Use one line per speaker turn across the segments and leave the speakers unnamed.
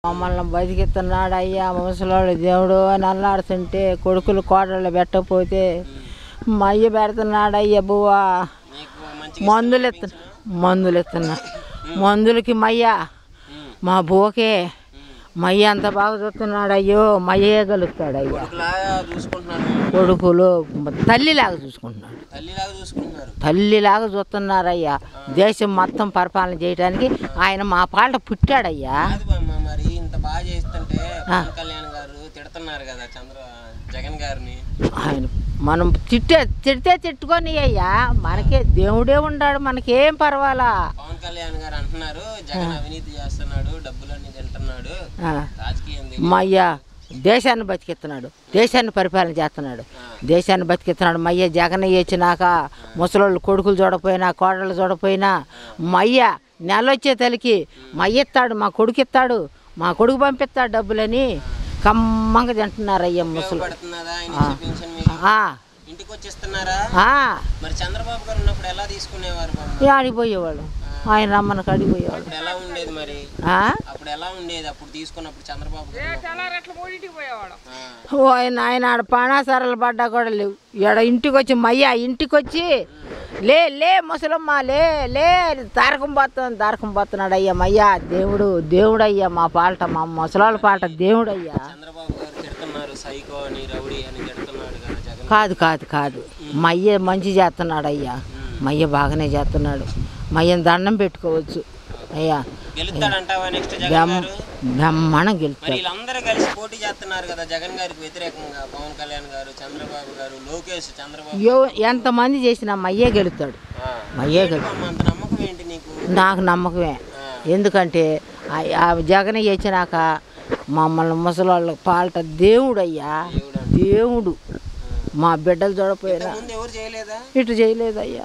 మమ్మల్ని బతికిస్తున్నాడు అయ్యా ముసలోడు దేవుడు అని అల్లాడుతుంటే కొడుకులు కోడళ్ళు పెట్టకపోతే మా అయ్య పెడుతున్నాడు అయ్య బువ్వా
మీకు మంచి
మందులు ఎత్తు మందులు ఎత్తున్నా మందులకి మయ్య మా బోకే మయ్య అంత బాగా చూస్తున్నాడు అయ్యో మయ్యే గలుగుతాడు అయ్యా
కొడుకులాగా చూసుకుంటున్నారు
కొడుకులు తల్లిలాగా చూసుకుంటున్నాడు
తల్లిలాగా చూసుకుంటున్నారు
తల్లిలాగా చూస్తున్నారయ్యా దేశం మొత్తం పరిపాలన చేయడానికి ఆయన మా పాట పుట్టాడయ్యా
కాదు బామ్మ మరి ఇంత బాగా చేస్తుంటే పవన్ కళ్యాణ్ గారు తిడుతున్నారు కదా చంద్ర జగన్ గారిని
ఆయన మనం తిట్టే తిడితే తిట్టుకొని అయ్యా మనకే దేవుడే ఉన్నాడు మనకేం పర్వాలా
పవన్ కళ్యాణ్ గారు అంటున్నారు జగన్ అవినీతి చేస్తున్నాడు డబ్బులన్నీ తింటున్నాడు
ఆ,
రాజకీయం
మా అయ్య దేశాన్ని బతికిస్తున్నాడు దేశాన్ని పరిపాలన చేస్తున్నాడు దేశాన్ని బతికిస్తున్నాడు మయ్య జగన్ వచ్చినాక ముసలోళ్ళు కొడుకులు చూడపోయినా కోడళ్ళు చూడపోయినా మయ్య నెల వచ్చే తలికి మయ్య ఇస్తాడు మా కొడుకు ఇస్తాడు మా కొడుకు పంపిస్తాడు డబ్బులని కమ్మంగా తింటున్నారు అయ్య ముసలు
పడుతున్నదా ఆయన ఇచ్చే పెన్షన్ మీకు
ఆ,
ఇంటికి వచ్చేస్తున్నారా
ఆ,
మరి చంద్రబాబు గారు ఉన్నప్పుడు ఎలా తీసుకునేవారు బామ్మ
ఆడిపోయేవాడు ఆయన రమ్మని కాడిపోయేవాడు
అప్పుడు ఎలా ఉండేది మరి
ఆ?
అప్పుడు ఎలా ఉండేది అప్పుడు తీసుకున్నప్పుడు చంద్రబాబు గారు ఉన్నప్పుడు? ఆ,
ఓ ఆయన ఆయన ఆడ పానాసారాలు పడ్డా కూడా లేవు ఈడ ఇంటికి వచ్చి మయ్య ఇంటికి వచ్చి లే లే ముసలమ్మ లే లే తారకం పోతుంది తారకం పోతున్నాడు అయ్యా మయ్యా దేవుడు దేవుడు అయ్యా మా పాలట మా ముసలాళ్ళ పాలట దేవుడు అయ్యా
చంద్రబాబు గారు తిడుతున్నారు సైకో అని రౌడీ అని తిడుతున్నాడు కదా జగన్
కాదు కాదు కాదు మయ్య మంచి చేస్తున్నాడు అయ్యా మయ్య బాగానే చేస్తున్నాడు మయ్యని దండం పెట్టుకోవచ్చు అయ్యా
గెలుస్తాడంటావా నెక్స్ట్ జగన్
బ్రహ్మ
గారు
బ్రహ్మాండం
మరి
గెలుస్తాడు
వీళ్ళందరూ కలిసి పోటీ చేస్తున్నారు కదా జగన్ గారికి వ్యతిరేకంగా పవన్ కళ్యాణ్ గారు చంద్రబాబు గారు లోకేష్ చంద్రబాబు
ఎవ- ఎంతమంది చేసినా మయ్యే గెలుస్తాడు
ఆ.
మయ్యే
ఏంటి
గెలుస్తాడు
బామ్మ అంత నమ్మకం ఏంటి నీకు
నాకు నమ్మకమే ఎందుకంటే ఆ- ఆ జగన్ ఇచ్చినాక మమ్మల్ని ముసలాళ్ళ పాలట దేవుడు అయ్యా దేవుడు మా బిడ్డలు చూడపోయినా
ముందు ఎవరు చేయలేదా
ఇటు చేయలేదయ్యా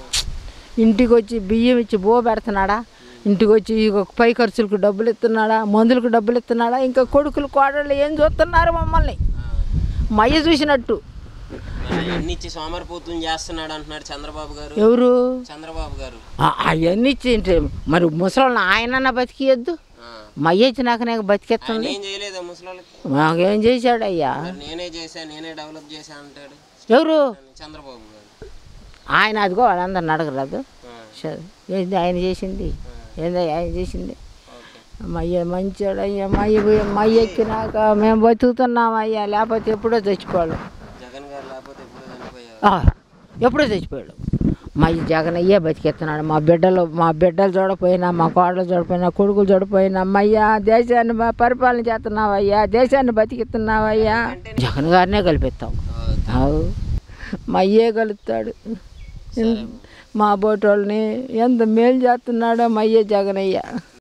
ఇంటికి వచ్చి బియ్యం ఇచ్చి బో పెడుతున్నాడా ఇంటికి వచ్చి ఇక పై ఖర్చులకు డబ్బులు ఇస్తున్నాడా మందులకు డబ్బులు ఇస్తున్నాడా ఇంకా కొడుకులు కోడళ్ళు ఏం చూస్తున్నారు మమ్మల్ని మయ్య చూసినట్టు
మరి అన్ని ఇచ్చి సోమరిపోతులు చేస్తున్నాడు అంటున్నాడు చంద్రబాబు గారు
ఎవరు
చంద్రబాబు గారు
అవన్నీ ఇచ్చి మరి ముసలాళ్ళని ఆయనన్నా బతికియద్దు
ఆ.
మయ్య వచ్చినాక నాకు బతికెత్తుంది
ఆయన ఏం చేయలేదా ముసలికి
మాకేం చేశాడు అయ్యా
మరి నేనే చేశా నేనే డెవలప్ చేశా అంటాడు
ఎవరు
చంద్రబాబు గారు
ఆయన అదిగో వాళ్ళందరిని అడగరాదు
ఆ,
సరే. ఏంది ఆయన చేసింది ఏంది ఆయన చేసింది
ఓకే
మయ్య మంచోడు అయ్యా మయ్య పోయి మయ్య ఎక్కినాక మేము బతుకుతున్నాం అయ్యా లేకపోతే ఎప్పుడో చచ్చిపోయాడు
జగన్ గారు లేకపోతే ఎప్పుడు చనిపోయారు
ఆ, ఎప్పుడో చచ్చిపోయాడు మయ్య జగన్ అయ్యే బతికెత్తున్నాడు మా బిడ్డలు మా బిడ్డలు చూడపోయినా మా కోడలు చూడపోయినా కొడుకులు చూడపోయినా మయ్యా దేశాన్ని బ- పరిపాలన చేస్తున్నావయ్యా దేశాన్ని బతికిస్తున్నావయ్యా జగన్ గారినే కలిపిస్తాం అవు మయ్యే కలుపుతాడు మా బోటోళ్ళని ఎంత మేలు చేస్తున్నాడో మయ్యే జగనయ్య